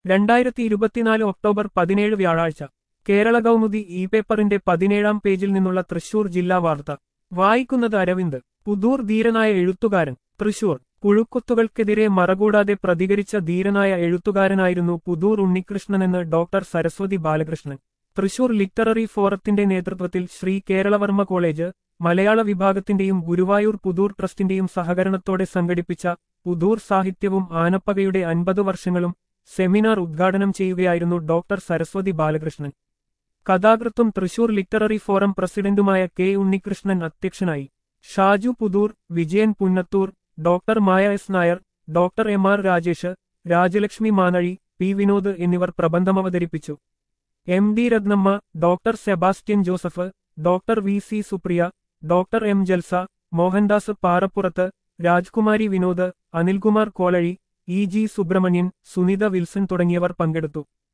രണ്ടായിരത്തി ഇരുപത്തിനാല് ഒക്ടോബർ പതിനേഴ് വ്യാഴാഴ്ച കേരള കൗമുദി ഇ പേപ്പറിന്റെ പതിനേഴാം പേജിൽ നിന്നുള്ള തൃശൂർ ജില്ലാ വാർത്ത വായിക്കുന്നത് അരവിന്ദ് പുതൂർ ധീരനായ എഴുത്തുകാരൻ തൃശൂർ പുഴുക്കുത്തുകൾക്കെതിരെ മറകൂടാതെ പ്രതികരിച്ച ധീരനായ എഴുത്തുകാരനായിരുന്നു പുതൂർ ഉണ്ണികൃഷ്ണനെന്ന് ഡോക്ടർ സരസ്വതി ബാലകൃഷ്ണൻ തൃശൂർ ലിറ്റററി ഫോറത്തിന്റെ നേതൃത്വത്തിൽ ശ്രീ കേരളവർമ്മ കോളേജ് മലയാള വിഭാഗത്തിന്റെയും ഗുരുവായൂർ പുതൂർ ട്രസ്റ്റിന്റെയും സഹകരണത്തോടെ സംഘടിപ്പിച്ച പുതൂർ സാഹിത്യവും ആനപ്പകയുടെ അൻപത് വർഷങ്ങളും സെമിനാർ ഉദ്ഘാടനം ചെയ്യുകയായിരുന്നു ഡോക്ടർ സരസ്വതി ബാലകൃഷ്ണൻ കഥാകൃത്തും തൃശൂർ ലിറ്റററി ഫോറം പ്രസിഡന്റുമായ കെ ഉണ്ണികൃഷ്ണൻ അധ്യക്ഷനായി Shaju Puthoor Vijayan Punnathur doctor Maya S Nair doctor M R Rajesh Rajalakshmi Manazhi P Vinod എന്നിവർ പ്രബന്ധമവതരിപ്പിച്ചു M D Rathnamma doctor Sebastian Joseph doctor V C Supriya doctor M Jalsa Mohandas Parappurath Rajkumari Vinod Anilkumar Kolazhi E G Subramanian Sunitha Wilson തുടങ്ങിയവർ പങ്കെടുത്തു